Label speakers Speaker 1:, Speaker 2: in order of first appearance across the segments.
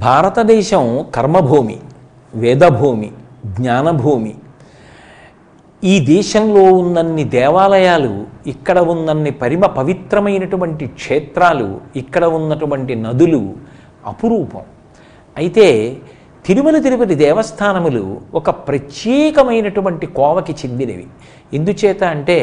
Speaker 1: భారతదేశం కర్మభూమి వేదభూమి జ్ఞానభూమి ఈ దేశంలో ఉన్నన్ని దేవాలయాలు ఇక్కడ ఉన్నన్ని పరిమ పవిత్రమైనటువంటి క్షేత్రాలు ఇక్కడ ఉన్నటువంటి నదులు అపురూపం అయితే తిరుమల తిరుపతి దేవస్థానములు ఒక ప్రత్యేకమైనటువంటి కోవకి చెందినవి ఎందుచేత అంటే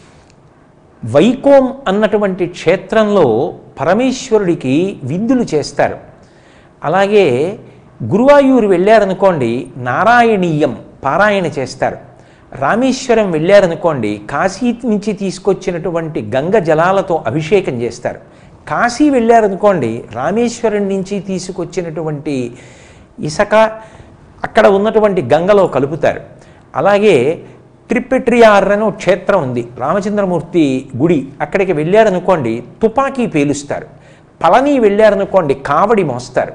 Speaker 1: వైకోం అన్నటువంటి క్షేత్రంలో పరమేశ్వరుడికి విందులు చేస్తారు అలాగే గురువాయూరు వెళ్ళారనుకోండి నారాయణీయం పారాయణ చేస్తారు రామేశ్వరం వెళ్ళారనుకోండి కాశీ నుంచి తీసుకొచ్చినటువంటి గంగ జలాలతో అభిషేకం చేస్తారు కాశీ వెళ్ళారనుకోండి రామేశ్వరం నుంచి తీసుకొచ్చినటువంటి ఇసక అక్కడ ఉన్నటువంటి గంగలో కలుపుతారు అలాగే ట్రిపెట్రియార్ అని ఒక క్షేత్రం ఉంది రామచంద్రమూర్తి గుడి అక్కడికి వెళ్ళారనుకోండి తుపాకీ పేలుస్తారు పళని వెళ్ళారనుకోండి కావడి మోస్తారు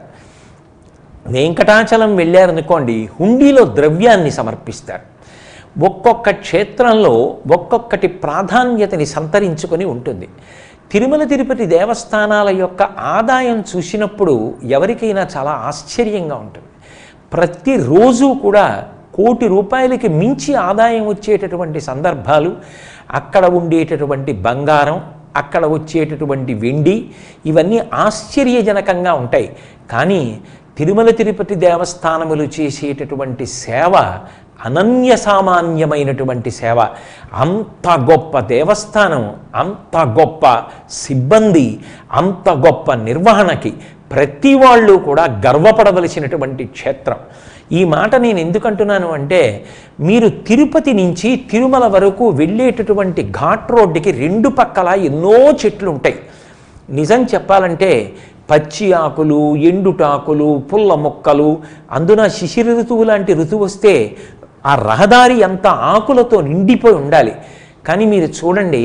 Speaker 1: వెంకటాచలం వెళ్ళారనుకోండి హుండీలో ద్రవ్యాన్ని సమర్పిస్తారు ఒక్కొక్క క్షేత్రంలో ఒక్కొక్కటి ప్రాధాన్యతని సంతరించుకొని ఉంటుంది తిరుమల తిరుపతి దేవస్థానాల యొక్క ఆదాయం చూసినప్పుడు ఎవరికైనా చాలా ఆశ్చర్యంగా ఉంటుంది ప్రతిరోజు కూడా కోటి రూపాయలకి మించి ఆదాయం వచ్చేటటువంటి సందర్భాలు అక్కడ ఉండేటటువంటి బంగారం అక్కడ వచ్చేటటువంటి వెండి ఇవన్నీ ఆశ్చర్యజనకంగా ఉంటాయి కానీ తిరుమల తిరుపతి దేవస్థానములు చేసేటటువంటి సేవ అనన్య సామాన్యమైనటువంటి సేవ అంత గొప్ప దేవస్థానం అంత గొప్ప సిబ్బంది అంత గొప్ప నిర్వహణకి ప్రతి వాళ్ళు కూడా గర్వపడవలసినటువంటి క్షేత్రం ఈ మాట నేను ఎందుకంటున్నాను అంటే మీరు తిరుపతి నుంచి తిరుమల వరకు వెళ్ళేటటువంటి ఘాట్ రోడ్డుకి రెండు పక్కల ఎన్నో చెట్లు ఉంటాయి నిజం చెప్పాలంటే పచ్చి ఆకులు ఎండుటాకులు పుల్ల మొక్కలు అందున శిశిర ఋతువు లాంటి ఋతువు వస్తే ఆ రహదారి అంత ఆకులతో నిండిపోయి ఉండాలి కానీ మీరు చూడండి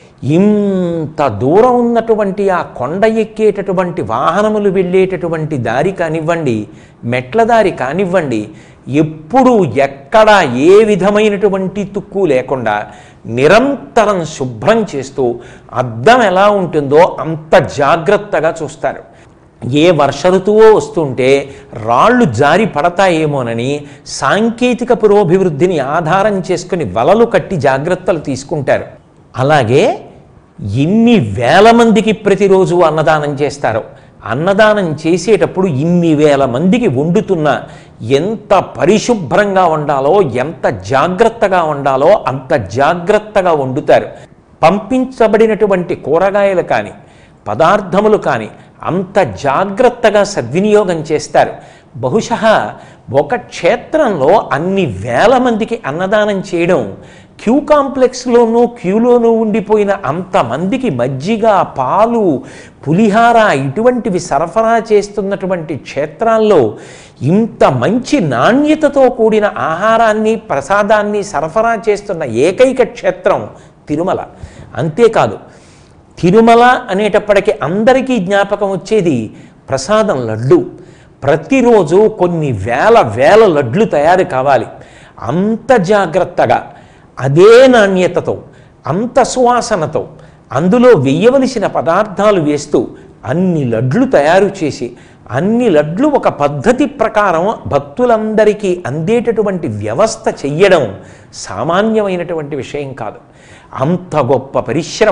Speaker 1: ఇంత దూరం ఉన్నటువంటి ఆ కొండ ఎక్కేటటువంటి వాహనములు వెళ్ళేటటువంటి దారి కానివ్వండి మెట్ల దారి కానివ్వండి ఎప్పుడు ఎక్కడ ఏ విధమైనటువంటి తుక్కు లేకుండా నిరంతరం శుభ్రం చేస్తూ అద్దం ఎలా ఉంటుందో అంత జాగ్రత్తగా చూస్తారు ఏ వర్ష ఋతువో వస్తుంటే రాళ్ళు జారి పడతాయేమోనని సాంకేతిక పురోభివృద్ధిని ఆధారం చేసుకుని వలలు కట్టి జాగ్రత్తలు తీసుకుంటారు అలాగే ఎన్ని వేల మందికి ప్రతిరోజు అన్నదానం చేస్తారో అన్నదానం చేసేటప్పుడు ఇన్ని వేల మందికి వండుతున్నా ఎంత పరిశుభ్రంగా వండాలో ఎంత జాగ్రత్తగా వండాలో అంత జాగ్రత్తగా వండుతారు పంపించబడినటువంటి కూరగాయలు కానీ పదార్థములు కానీ అంత జాగ్రత్తగా సద్వినియోగం చేస్తారు బహుశः ఒక క్షేత్రంలో అన్ని వేల మందికి అన్నదానం చేయడం క్యూ కాంప్లెక్స్లోనూ క్యూలోనూ ఉండిపోయిన అంతమందికి మజ్జిగ పాలు పులిహార ఇటువంటివి సరఫరా చేస్తున్నటువంటి క్షేత్రాల్లో ఇంత మంచి నాణ్యతతో కూడిన ఆహారాన్ని ప్రసాదాన్ని సరఫరా చేస్తున్న ఏకైక క్షేత్రం తిరుమల అంతేకాదు తిరుమల అనేటప్పటికీ అందరికీ జ్ఞాపకం వచ్చేది ప్రసాదం లడ్డు ప్రతిరోజు కొన్ని వేల వేల లడ్లు తయారు కావాలి అంత జాగ్రత్తగా అదే నాణ్యతతో అంత సువాసనతో అందులో వెయ్యవలసిన పదార్థాలు వేస్తూ అన్ని లడ్లు తయారు చేసి అన్ని లడ్లు ఒక పద్ధతి ప్రకారం భక్తులందరికీ అందేటటువంటి వ్యవస్థ చెయ్యడం సామాన్యమైనటువంటి విషయం కాదు అంత గొప్ప పరిశ్రమ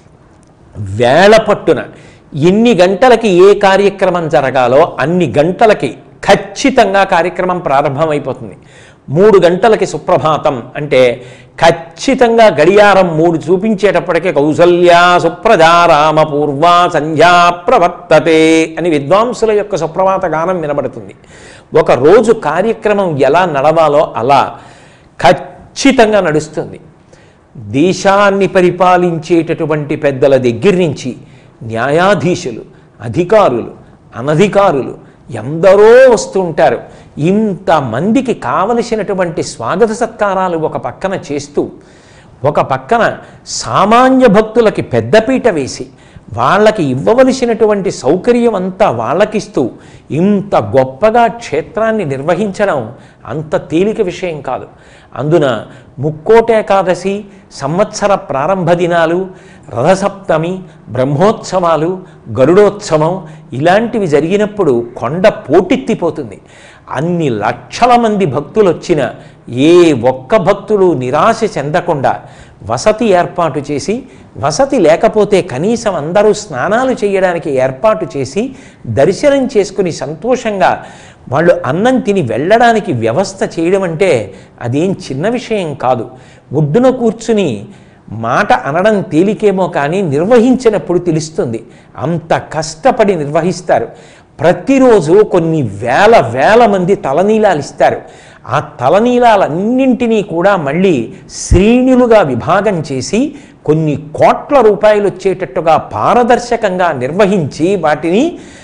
Speaker 1: వేళ పట్టున ఎన్ని గంటలకి ఏ కార్యక్రమం జరగాలో అన్ని గంటలకి ఖచ్చితంగా కార్యక్రమం ప్రారంభమైపోతుంది మూడు గంటలకి సుప్రభాతం అంటే ఖచ్చితంగా గడియారం మూడు చూపించేటప్పటికే కౌసల్యా సుప్రజారామ పూర్వ సంధ్యా ప్రవర్తతే అని విద్వాంసుల యొక్క సుప్రభాత గానం వినబడుతుంది ఒక రోజు కార్యక్రమం ఎలా నడవాలో అలా ఖచ్చితంగా నడుస్తుంది దేశాన్ని పరిపాలించేటటువంటి పెద్దల దగ్గర నుంచి న్యాయాధీశులు అధికారులు అనధికారులు ఎందరో వస్తుంటారు ఇంతమందికి కావలసినటువంటి స్వాగత సత్కారాలు ఒక పక్కన చేస్తూ ఒక పక్కన సామాన్య భక్తులకి పెద్దపీట వేసి వాళ్ళకి ఇవ్వవలసినటువంటి సౌకర్యం అంతా వాళ్ళకిస్తూ ఇంత గొప్పగా క్షేత్రాన్ని నిర్వహించడం అంత తేలిక విషయం కాదు అందున ముక్కోట ఏకాదశి సంవత్సర ప్రారంభ దినాలు రథసప్తమి బ్రహ్మోత్సవాలు గరుడోత్సవం ఇలాంటివి జరిగినప్పుడు కొండ పోటెత్తిపోతుంది అన్ని లక్షల మంది భక్తులు వచ్చిన ఏ ఒక్క భక్తులు నిరాశ చెందకుండా వసతి ఏర్పాటు చేసి వసతి లేకపోతే కనీసం అందరూ స్నానాలు చేయడానికి ఏర్పాటు చేసి దర్శనం చేసుకుని సంతోషంగా వాళ్ళు అన్నం తిని వెళ్ళడానికి వ్యవస్థ చేయడం అంటే అదేం చిన్న విషయం కాదు ఒడ్డున కూర్చుని మాట అనడం తేలికేమో కానీ నిర్వహించినప్పుడు తెలుస్తుంది అంత కష్టపడి నిర్వహిస్తారు ప్రతిరోజు కొన్ని వేల వేల మంది తలనీలాలు ఇస్తారు ఆ తలనీలాలన్నింటినీ కూడా మళ్ళీ శ్రేణులుగా విభాగం చేసి కొన్ని కోట్ల రూపాయలు వచ్చేటట్టుగా పారదర్శకంగా నిర్వహించి వాటిని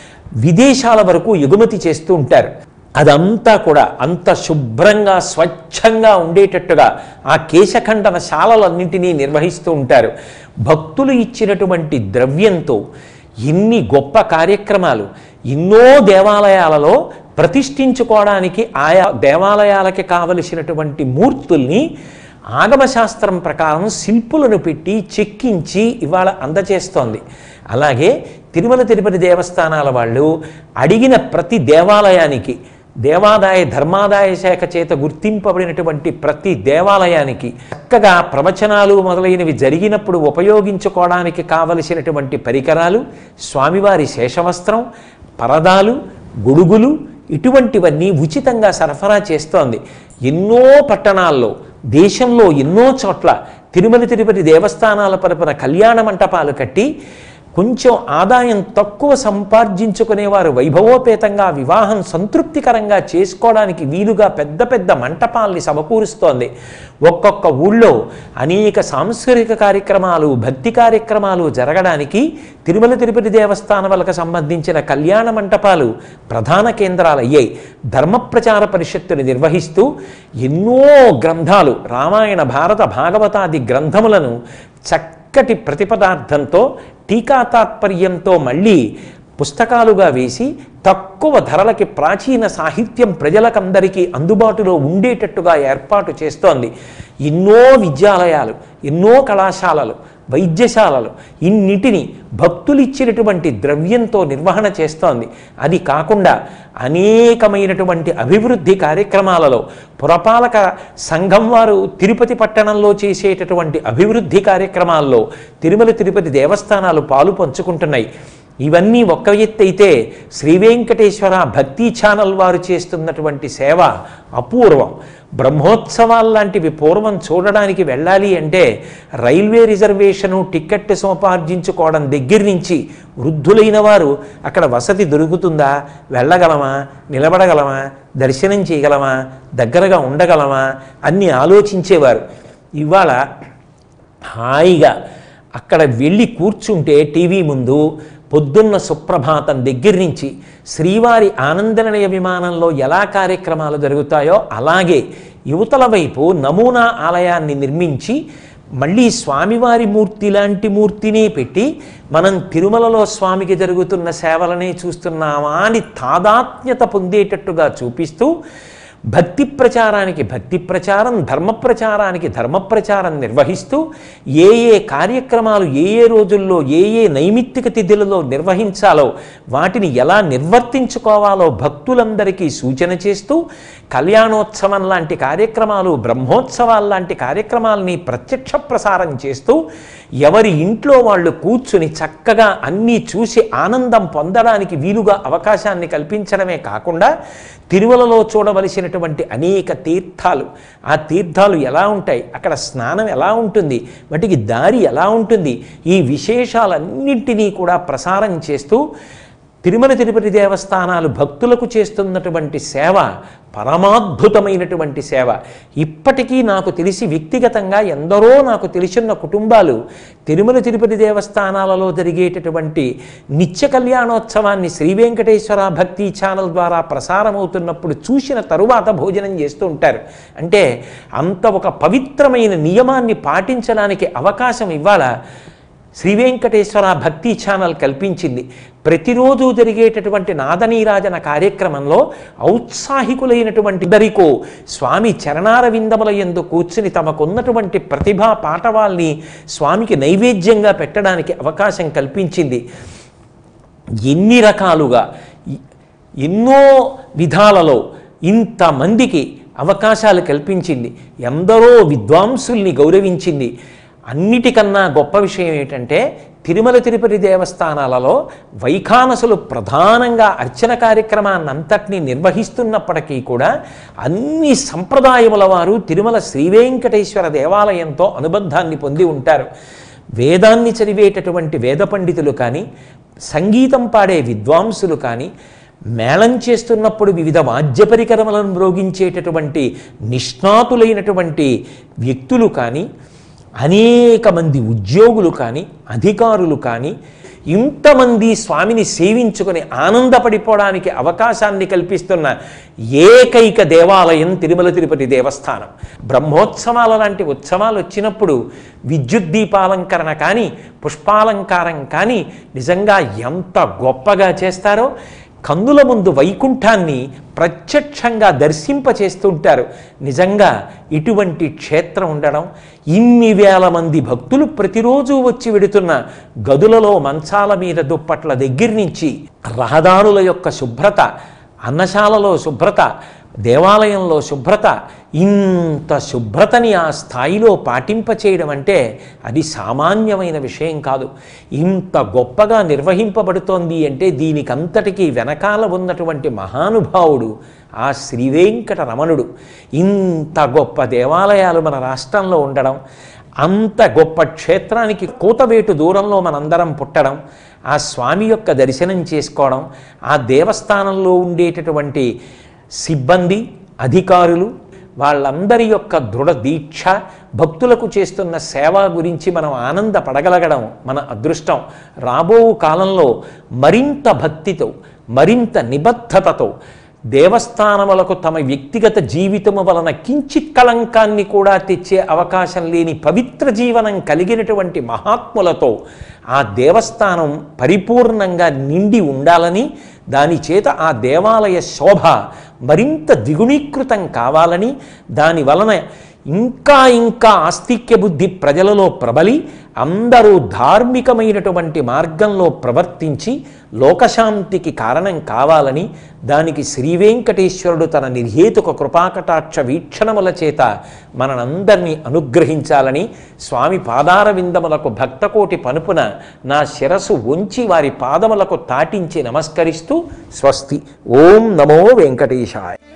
Speaker 1: విదేశాల వరకు ఎగుమతి చేస్తూ ఉంటారు అదంతా కూడా అంత శుభ్రంగా స్వచ్ఛంగా ఉండేటట్టుగా ఆ కేశఖండన శాలలన్నింటినీ నిర్వహిస్తూ ఉంటారు భక్తులు ఇచ్చినటువంటి ద్రవ్యంతో ఎన్ని గొప్ప కార్యక్రమాలు ఎన్నో దేవాలయాలలో ప్రతిష్ఠించుకోవడానికి ఆయా దేవాలయాలకి కావలసినటువంటి మూర్తుల్ని ఆగమశాస్త్రం ప్రకారం శిల్పులను పెట్టి చెక్కించి ఇవాళ అందచేస్తోంది అలాగే తిరుమల తిరుపతి దేవస్థానాల వాళ్ళు అడిగిన ప్రతి దేవాలయానికి దేవాదాయ ధర్మాదాయ శాఖ చేత గుర్తింపబడినటువంటి ప్రతి దేవాలయానికి చక్కగా ప్రవచనాలు మొదలైనవి జరిగినప్పుడు ఉపయోగించుకోవడానికి కావలసినటువంటి పరికరాలు స్వామివారి శేషవస్త్రం పరదాలు గొడుగులు ఇటువంటివన్నీ ఉచితంగా సరఫరా చేస్తోంది ఎన్నో పట్టణాల్లో దేశంలో ఎన్నో చోట్ల తిరుమల తిరుపతి దేవస్థానాల పరపున కళ్యాణ మంటపాలు కట్టి కొంచెం ఆదాయం తక్కువ సంపార్జించుకునేవారు వైభవోపేతంగా వివాహం సంతృప్తికరంగా చేసుకోవడానికి వీలుగా పెద్ద పెద్ద మంటపాల్ని సమకూరుస్తోంది ఒక్కొక్క ఊళ్ళో అనేక సాంస్కృతిక కార్యక్రమాలు భక్తి కార్యక్రమాలు జరగడానికి తిరుమల తిరుపతి దేవస్థానములకు సంబంధించిన కళ్యాణ మంటపాలు ప్రధాన కేంద్రాలు అయ్యాయి ధర్మ ప్రచార పరిషత్తుని నిర్వహిస్తూ ఎన్నో గ్రంథాలు రామాయణ భారత భాగవతాది గ్రంథములను చక్కటి ప్రతిపదార్థంతో టీకా తాత్పర్యంతో మళ్ళీ పుస్తకాలుగా వేసి తక్కువ ధరలకి ప్రాచీన సాహిత్యం ప్రజలకందరికీ అందుబాటులో ఉండేటట్టుగా ఏర్పాటు చేస్తోంది ఎన్నో విద్యాలయాలు ఎన్నో కళాశాలలు వైద్యశాలలు ఇన్నిటిని భక్తులిచ్చినటువంటి ద్రవ్యంతో నిర్వహణ చేస్తోంది అది కాకుండా అనేకమైనటువంటి అభివృద్ధి కార్యక్రమాలలో పురపాలక సంఘం వారు తిరుపతి పట్టణంలో చేసేటటువంటి అభివృద్ధి కార్యక్రమాల్లో తిరుమల తిరుపతి దేవస్థానాలు పాలు పంచుకుంటున్నాయి ఇవన్నీ ఒక్క ఎత్తు అయితే శ్రీ వెంకటేశ్వర భక్తి ఛానల్ వారు చేస్తున్నటువంటి సేవ అపూర్వం బ్రహ్మోత్సవాలు లాంటివి పూర్వం చూడడానికి వెళ్ళాలి అంటే రైల్వే రిజర్వేషను టికెట్ సోపార్జించుకోవడం దగ్గర నుంచి వృద్ధులైన వారు అక్కడ వసతి దొరుకుతుందా వెళ్ళగలమా నిలబడగలమా దర్శనం చేయగలమా దగ్గరగా ఉండగలమా అన్నీ ఆలోచించేవారు ఇవాళ హాయిగా అక్కడ వెళ్ళి కూర్చుంటే టీవీ ముందు పొద్దున్న సుప్రభాతం దగ్గర నుంచి శ్రీవారి ఆనందనిలయ విమానంలో ఎలా కార్యక్రమాలు జరుగుతాయో అలాగే యువతల వైపు నమూనా ఆలయాన్ని నిర్మించి మళ్ళీ స్వామివారి మూర్తి లాంటి మూర్తినే పెట్టి మనం తిరుమలలో స్వామికి జరుగుతున్న సేవలనే చూస్తున్నామా అని తాదాత్మ్యత పొందేటట్టుగా చూపిస్తూ భక్తి ప్రచారానికి భక్తి ప్రచారం ధర్మ ప్రచారానికి ధర్మ ప్రచారం నిర్వహిస్తూ ఏ ఏ కార్యక్రమాలు ఏ ఏ రోజుల్లో ఏ ఏ నైమిత్తిక తిథులలో నిర్వహించాలో వాటిని ఎలా నిర్వర్తించుకోవాలో భక్తులందరికీ సూచన చేస్తూ కళ్యాణోత్సవం లాంటి కార్యక్రమాలు బ్రహ్మోత్సవాలు లాంటి కార్యక్రమాలని ప్రత్యక్ష ప్రసారం చేస్తూ ఎవరి ఇంట్లో వాళ్ళు కూర్చుని చక్కగా అన్నీ చూసి ఆనందం పొందడానికి వీలుగా అవకాశాన్ని కల్పించడమే కాకుండా తిరుమలలో చూడవలసినటువంటి అనేక తీర్థాలు ఆ తీర్థాలు ఎలా ఉంటాయి అక్కడ స్నానం ఎలా ఉంటుంది వాటికి దారి ఎలా ఉంటుంది ఈ విశేషాలన్నింటినీ కూడా ప్రసారం చేస్తూ తిరుమల తిరుపతి దేవస్థానాలు భక్తులకు చేస్తున్నటువంటి సేవ పరమాద్భుతమైనటువంటి సేవ ఇప్పటికీ నాకు తెలిసి వ్యక్తిగతంగా ఎందరో నాకు తెలిసిన కుటుంబాలు తిరుమల తిరుపతి దేవస్థానాలలో జరిగేటటువంటి నిత్య కళ్యాణోత్సవాన్ని శ్రీ వెంకటేశ్వర భక్తి ఛానల్ ద్వారా ప్రసారమవుతున్నప్పుడు చూసిన తరువాత భోజనం చేస్తూ ఉంటారు అంటే అంత ఒక పవిత్రమైన నియమాన్ని పాటించడానికి అవకాశం ఇవాళ శ్రీ వెంకటేశ్వర భక్తి ఛానల్ కల్పించింది ప్రతిరోజు జరిగేటటువంటి నాదనీరాజన కార్యక్రమంలో ఔత్సాహికులైనటువంటి దరికో స్వామి చరణార విందముల ఎందు కూర్చుని తమకున్నటువంటి ప్రతిభా పాఠవాల్ని స్వామికి నైవేద్యంగా పెట్టడానికి అవకాశం కల్పించింది ఎన్ని రకాలుగా ఎ- ఎన్నో విధాలలో ఇంతమందికి అవకాశాలు కల్పించింది ఎందరో విద్వాంసుల్ని గౌరవించింది అన్నిటికన్నా గొప్ప విషయం ఏంటంటే తిరుమల తిరుపతి దేవస్థానాలలో వైఖానసులు ప్రధానంగా అర్చన కార్యక్రమాన్ని అంతటినీ నిర్వహిస్తున్నప్పటికీ కూడా అన్ని సంప్రదాయముల వారు తిరుమల శ్రీ వెంకటేశ్వర దేవాలయంతో అనుబంధాన్ని పొంది ఉంటారు వేదాన్ని చదివేటటువంటి వేద పండితులు కానీ సంగీతం పాడే విద్వాంసులు కానీ మేళం చేస్తున్నప్పుడు వివిధ వాద్య పరికరములను మ్రోగించేటటువంటి నిష్ణాతులైనటువంటి వ్యక్తులు కానీ అనేక మంది ఉద్యోగులు కానీ అధికారులు కానీ ఇంతమంది స్వామిని సేవించుకొని ఆనందపడిపోవడానికి అవకాశాన్ని కల్పిస్తున్న ఏకైక దేవాలయం తిరుమల తిరుపతి దేవస్థానం బ్రహ్మోత్సవాల లాంటి ఉత్సవాలు వచ్చినప్పుడు విద్యుత్ దీపాలంకరణ కానీ పుష్పాలంకారం కానీ నిజంగా ఎంత గొప్పగా చేస్తారో కన్నుల ముందు వైకుంఠాన్ని ప్రత్యక్షంగా దర్శింపచేస్తుంటారు నిజంగా ఇటువంటి క్షేత్రం ఉండడం ఇన్ని వేల మంది భక్తులు ప్రతిరోజు వచ్చి వెడుతున్న గదులలో మంచాల మీద దుప్పట్ల దగ్గర నుంచి రహదారుల యొక్క శుభ్రత అన్నశాలలో శుభ్రత దేవాలయంలో శుభ్రత ఇంత శుభ్రతని ఆ స్థాయిలో పాటింపచేయడం అంటే అది సామాన్యమైన విషయం కాదు ఇంత గొప్పగా నిర్వహింపబడుతోంది అంటే దీనికంతటికీ వెనకాల ఉన్నటువంటి మహానుభావుడు ఆ శ్రీవేంకట రమణుడు ఇంత గొప్ప దేవాలయాలు మన రాష్ట్రంలో ఉండడం అంత గొప్ప క్షేత్రానికి కూతవేటు దూరంలో మనందరం పుట్టడం ఆ స్వామి యొక్క దర్శనం చేసుకోవడం ఆ దేవస్థానంలో ఉండేటటువంటి సిబ్బంది అధికారులు వాళ్ళందరి యొక్క దృఢ దీక్ష భక్తులకు చేస్తున్న సేవ గురించి మనం ఆనందపడగలగడం మన అదృష్టం రాబో కాలంలో మరింత భక్తితో మరింత నిబద్ధతతో దేవస్థానములకు తమ వ్యక్తిగత జీవితము వలన కించిత్ కళంకాన్ని కూడా తెచ్చే అవకాశం లేని పవిత్ర జీవనం కలిగినటువంటి మహాత్ములతో ఆ దేవస్థానం పరిపూర్ణంగా నిండి ఉండాలని దాని చేత ఆ దేవాలయ శోభ మరింత ద్విగుణీకృతం కావాలని దాని వలన ఇంకా ఇంకా ఆస్తిక్య బుద్ధి ప్రజలలో ప్రబలి అందరూ ధార్మికమైనటువంటి మార్గంలో ప్రవర్తించి లోకశాంతికి కారణం కావాలని దానికి శ్రీ వెంకటేశ్వరుడు తన నిర్హేతుక కృపాకటాక్ష వీక్షణముల చేత మనందరినీ అనుగ్రహించాలని స్వామి పాదార విందములకు భక్తకోటి పనుపున నా శిరసు ఉంచి వారి పాదములకు తాటించి నమస్కరిస్తూ స్వస్తి ఓం నమో వెంకటేశాయ